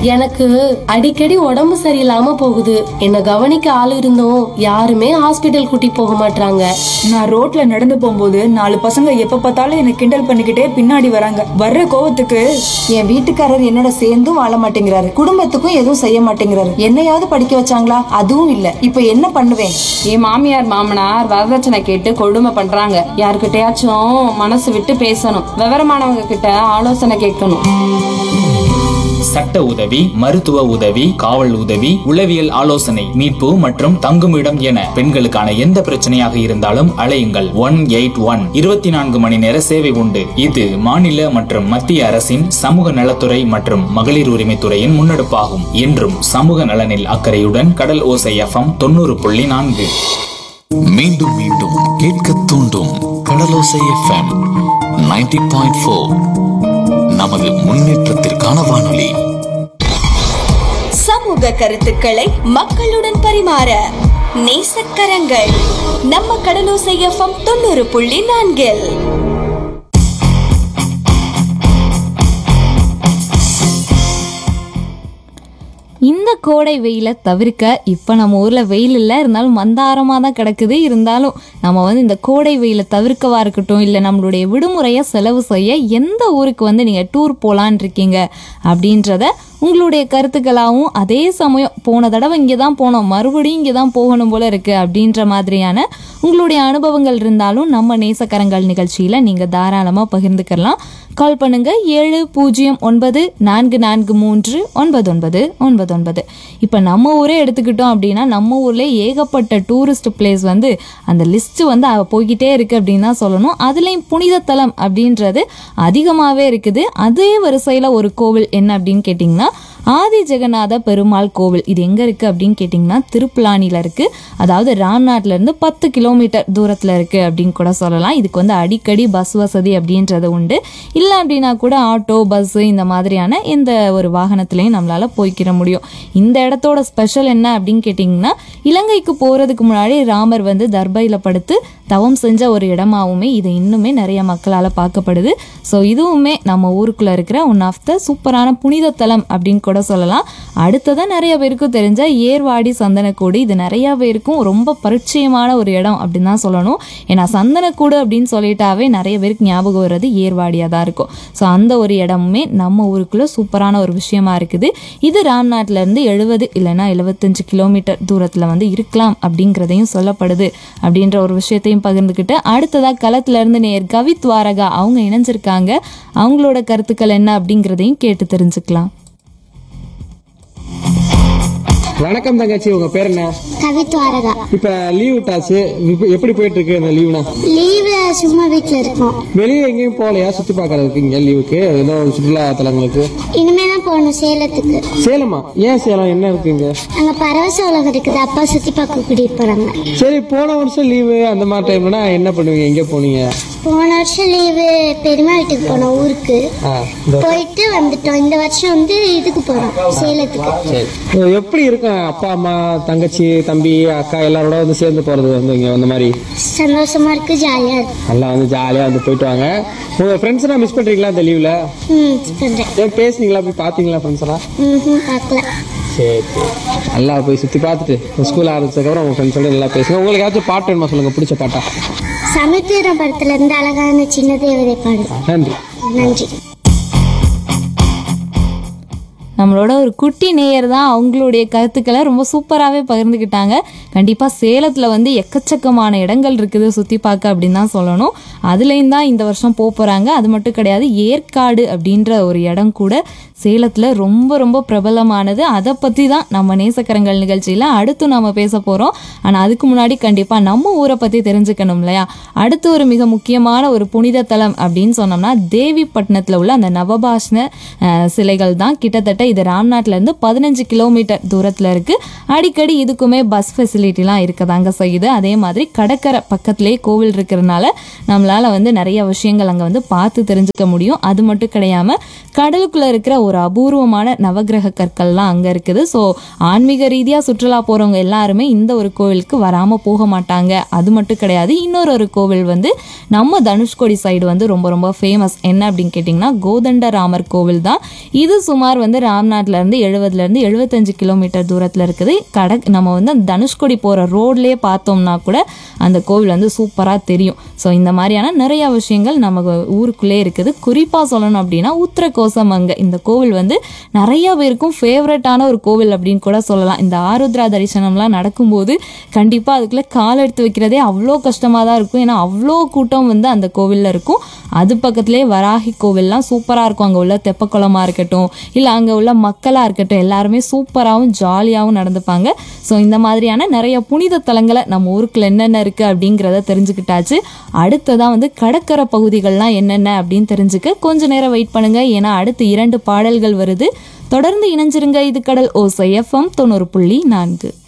எனக்கு அடிக்கடி உடம்பு சரியில்லாம போகுது என்ன கவனிக்க ஆள் இருந்தும் யாருமே ஹாஸ்பிட்டல் கூட்டி போக மாட்டாங்க நான் ரோட்ல நடந்து போகும்போது நாலு பசங்க எப்ப பார்த்தாலும் என்ன கிண்டல் பண்ணிக்கிட்டே பின்னாடி வராங்க வர்ற கோவத்துக்கு என் வீட்டுக்காரர் என்னோட சேர்ந்தும் வாழ மாட்டேங்கிறாரு குடும்பத்துக்கும் எதுவும் செய்ய மாட்டேங்கிறாரு என்னையாவது படிக்க வச்சாங்களா அதுவும் இல்ல இப்ப என்ன பண்ணுவேன் என் மாமியார் மாமனார் வரதட்சணை கேட்டு கொடுமை பண்றாங்க யாருக்கிட்டயாச்சும் மனசு விட்டு பேசணும் விவரமானவங்க கிட்ட ஆலோசனை கேட்கணும் சட்ட உதவி மருத்துவ உதவி காவல் உதவி உளவியல் ஆலோசனை மீட்பு மற்றும் தங்குமிடம் என பெண்களுக்கான எந்த பிரச்சனையாக இருந்தாலும் அழையுங்கள் ஒன் எயிட் ஒன் இருபத்தி நான்கு மணி நேர சேவை உண்டு இது மாநில மற்றும் மத்திய அரசின் சமூக நலத்துறை மற்றும் மகளிர் உரிமைத்துறையின் முன்னெடுப்பாகும் என்றும் சமூக நலனில் அக்கறையுடன் கடல் ஓசை எஃப்எம் தொண்ணூறு புள்ளி நான்கு மீண்டும் மீண்டும் கேட்க தூண்டும் கடலோசை எஃப்எம் 90.4 பாயிண்ட் ஃபோர் நமது முன்னேற்றத்திற்கான வானொலி சமூக கருத்துக்களை மக்களுடன் பரிமாற நேசக்கரங்கள் நம்ம கடலோசை எஃப்எம் தொண்ணூறு புள்ளி நான்கில் இந்த கோடை வெயிலை தவிர்க்க இப்போ நம்ம ஊரில் வெயில் இல்லை இருந்தாலும் மந்தாரமாக தான் கிடக்குது இருந்தாலும் நம்ம வந்து இந்த கோடை வெயிலை தவிர்க்கவா இருக்கட்டும் இல்லை நம்மளுடைய விடுமுறையை செலவு செய்ய எந்த ஊருக்கு வந்து நீங்கள் டூர் போகலான் இருக்கீங்க அப்படின்றத உங்களுடைய கருத்துக்களாகவும் அதே சமயம் போன தடவை இங்கே தான் போனோம் மறுபடியும் இங்கே தான் போகணும் போல இருக்குது அப்படின்ற மாதிரியான உங்களுடைய அனுபவங்கள் இருந்தாலும் நம்ம நேசக்கரங்கள் நிகழ்ச்சியில் நீங்கள் தாராளமாக பகிர்ந்துக்கலாம் கால் பண்ணுங்க ஏழு பூஜ்ஜியம் ஒன்பது நான்கு நான்கு மூன்று ஒன்பது ஒன்பது ஒன்பது ஒன்பது இப்போ நம்ம ஊரே எடுத்துக்கிட்டோம் அப்படின்னா நம்ம ஊர்ல ஏகப்பட்ட டூரிஸ்ட் பிளேஸ் வந்து அந்த லிஸ்ட் வந்து அவ போய்கிட்டே இருக்கு அப்படின்னு தான் சொல்லணும் அதுலேயும் புனித தலம் அப்படின்றது அதிகமாகவே இருக்குது அதே வரிசையில் ஒரு கோவில் என்ன அப்படின்னு கேட்டிங்கன்னா ஆதி ஜெகநாத பெருமாள் கோவில் இது எங்கே இருக்குது அப்படின்னு கேட்டிங்கன்னா திருப்புலானியில் இருக்குது அதாவது ராம்நாட்ல இருந்து பத்து கிலோமீட்டர் தூரத்தில் இருக்குது அப்படின்னு கூட சொல்லலாம் இதுக்கு வந்து அடிக்கடி பஸ் வசதி அப்படின்றது உண்டு இல்லை அப்படின்னா கூட ஆட்டோ பஸ்ஸு இந்த மாதிரியான எந்த ஒரு வாகனத்துலேயும் நம்மளால் போய்க்கிற முடியும் இந்த இடத்தோட ஸ்பெஷல் என்ன அப்படின்னு கேட்டிங்கன்னா இலங்கைக்கு போகிறதுக்கு முன்னாடி ராமர் வந்து தர்பையில் படுத்து தவம் செஞ்ச ஒரு இடமாவுமே இது இன்னுமே நிறைய மக்களால் பார்க்கப்படுது ஸோ இதுவுமே நம்ம ஊருக்குள்ளே இருக்கிற ஒன் ஆஃப் த சூப்பரான புனித தலம் அப்படின்னு கூட சொல்லலாம் அடுத்ததான் நிறைய பேருக்கும் தெரிஞ்ச ஏர்வாடி சந்தனக்கூடு இது நிறைய பேருக்கும் ரொம்ப பரிச்சயமான ஒரு இடம் அப்படின்னு தான் சொல்லணும் ஏன்னா சந்தனக்கூடு அப்படின்னு சொல்லிட்டாவே நிறைய பேருக்கு ஞாபகம் வர்றது ஏர்வாடியாக தான் இருக்கும் ஸோ அந்த ஒரு இடமுமே நம்ம ஊருக்குள்ள சூப்பரான ஒரு விஷயமா இருக்குது இது ராம்நாட்ல இருந்து எழுபது இல்லைன்னா எழுபத்தஞ்சு கிலோமீட்டர் தூரத்தில் வந்து இருக்கலாம் அப்படிங்கிறதையும் சொல்லப்படுது அப்படின்ற ஒரு விஷயத்தையும் பகிர்ந்துக்கிட்டு அடுத்ததாக களத்துல இருந்து நேர் கவி துவாரகா அவங்க இணைஞ்சிருக்காங்க அவங்களோட கருத்துக்கள் என்ன அப்படிங்கிறதையும் கேட்டு தெரிஞ்சுக்கலாம் வணக்கம் தங்கச்சி உங்க பேர் என்ன கவித்வாரகா இப்ப லீவ் விட்டாச்சு இப்ப எப்படி போயிட்டு இருக்கு இந்த லீவ்னா லீவு சும்மா வீட்டில் இருக்கோம் வெளியே எங்கேயும் போகலையா சுத்தி பார்க்கறதுக்கு இங்க லீவுக்கு ஏதோ ஒரு சுற்றுலா தலங்களுக்கு இனிமே தான் போகணும் சேலத்துக்கு சேலமா ஏன் சேலம் என்ன இருக்குங்க அங்கே பரவச உலகம் இருக்குது அப்பா சுற்றி பார்க்க கூட்டிகிட்டு போகிறாங்க சரி போன வருஷம் லீவு அந்த மாதிரி டைம்லனா என்ன பண்ணுவீங்க எங்க போனீங்க போன வருஷம் லீவு பெரியம்மா வீட்டுக்கு போனோம் ஊருக்கு ஆ, இந்த- போயிட்டு வந்துட்டோம் இந்த வருஷம் வந்து இதுக்கு போகிறோம் சேலத்துக்கு சரி எப்படி இருக்கும் அப்பா அம்மா தங்கச்சி தம்பி அக்கா எல்லாரோட வந்து சேர்ந்து போறது வந்து இங்க அந்த மாதிரி சந்தோஷமா இருக்கு ஜாலியாக இருக்கு நல்லா வந்து ஜாலியா வந்து போயிட்டு வாங்க உங்க ஃப்ரெண்ட்ஸ் எல்லாம் மிஸ் பண்றீங்களா இந்த லீவ்ல ம் பண்ணுறேன் ஏன் பேசுனீங்களா போய் பாத்தீங்களா ஃப்ரெண்ட்ஸ் எல்லாம் ம் பார்க்கல சரி சரி நல்லா போய் சுற்றி பார்த்துட்டு ஸ்கூல் ஆரம்பிச்சதுக்கப்புறம் உங்கள் ஃப்ரெண்ட்ஸோட நல்லா பேசுங்க உங்களுக்கு ஏதாச்சும் பாட்டு வேணுமா சொல்லுங்க பிடிச்ச பாட்டா சமுத்திரம் படத்துல இருந்து அழகான சின்ன தேவதை பாடு நன்றி நன்றி நம்மளோட ஒரு குட்டி நேயர் தான் அவங்களுடைய கருத்துக்களை ரொம்ப சூப்பராகவே பகிர்ந்துக்கிட்டாங்க கண்டிப்பாக சேலத்தில் வந்து எக்கச்சக்கமான இடங்கள் இருக்குது சுற்றி பார்க்க அப்படின்னு தான் சொல்லணும் அதுலேயும் தான் இந்த வருஷம் போக போகிறாங்க அது மட்டும் கிடையாது ஏற்காடு அப்படின்ற ஒரு இடம் கூட சேலத்தில் ரொம்ப ரொம்ப பிரபலமானது அதை பற்றி தான் நம்ம நேசக்கரங்கள் நிகழ்ச்சியில் அடுத்து நம்ம பேச போகிறோம் ஆனால் அதுக்கு முன்னாடி கண்டிப்பாக நம்ம ஊரை பற்றி தெரிஞ்சுக்கணும் இல்லையா அடுத்து ஒரு மிக முக்கியமான ஒரு புனித தலம் அப்படின்னு சொன்னோம்னா தேவிப்பட்டினத்தில் உள்ள அந்த நவபாஷ்ண அஹ், சிலைகள் தான் கிட்டத்தட்ட இது ராம்நாட்ல இருந்து பதினஞ்சு கிலோமீட்டர் தூரத்தில் இருக்கு அடிக்கடி இதுக்குமே பஸ் ஃபெசிலிட்டிலாம் இருக்கதாங்க செய்யுது அதே மாதிரி கடற்கரை பக்கத்திலே கோவில் இருக்கிறதுனால நம்மளால வந்து நிறைய விஷயங்கள் அங்கே வந்து பார்த்து தெரிஞ்சுக்க முடியும் அது மட்டும் கிடையாம கடலுக்குள்ள இருக்கிற ஒரு அபூர்வமான நவக்கிரக கற்கள்லாம் அங்கே இருக்குது ஸோ ஆன்மீக ரீதியாக சுற்றுலா போகிறவங்க எல்லாருமே இந்த ஒரு கோவிலுக்கு வராமல் போக மாட்டாங்க அது மட்டும் கிடையாது இன்னொரு ஒரு கோவில் வந்து நம்ம தனுஷ்கோடி சைடு வந்து ரொம்ப ரொம்ப ஃபேமஸ் என்ன அப்படின்னு கேட்டிங்கன்னா கோதண்ட ராமர் கோவில் தான் இது சுமார் வந்து ராம்நாட்ல இருந்து எழுபதுல இருந்து எழுபத்தஞ்சு கிலோமீட்டர் தூரத்துல இருக்குது கட நம்ம வந்து அந்த தனுஷ்கோடி போற ரோட்லயே பார்த்தோம்னா கூட அந்த கோவில் வந்து சூப்பரா தெரியும் ஸோ இந்த மாதிரியான நிறைய விஷயங்கள் நம்ம ஊருக்குள்ளே இருக்குது குறிப்பா சொல்லணும் அப்படின்னா உத்திரகோசமங்க இந்த கோவில் வந்து நிறைய பேருக்கும் ஃபேவரட்டான ஒரு கோவில் அப்படின்னு கூட சொல்லலாம் இந்த ஆருத்ரா தரிசனம்லாம் நடக்கும்போது கண்டிப்பா அதுக்குள்ள கால் எடுத்து வைக்கிறதே அவ்வளோ கஷ்டமா தான் இருக்கும் ஏன்னா அவ்வளோ கூட்டம் வந்து அந்த கோவில்ல இருக்கும் அது பக்கத்துலேயே வராகி கோவில்லாம் சூப்பராக இருக்கும் அங்கே உள்ள தெப்பக்குளமா இருக்கட்டும் இல்லை அங்கே உள்ள மக்களாக இருக்கட்டும் எல்லாருமே சூப்பராகவும் ஜாலியாகவும் நடந்துப்பாங்க ஸோ இந்த மாதிரியான நிறைய புனித தலங்களை நம்ம ஊருக்குள்ள என்னென்ன இருக்குது அப்படிங்கிறத தெரிஞ்சுக்கிட்டாச்சு அடுத்ததான் வந்து கடற்கரை பகுதிகள்லாம் என்னென்ன அப்படின்னு தெரிஞ்சுக்க கொஞ்ச நேரம் வெயிட் பண்ணுங்க ஏன்னா அடுத்து இரண்டு பாடல்கள் வருது தொடர்ந்து இணைஞ்சிருங்க இது கடல் ஓசை எஃப்எம் தொண்ணூறு புள்ளி நான்கு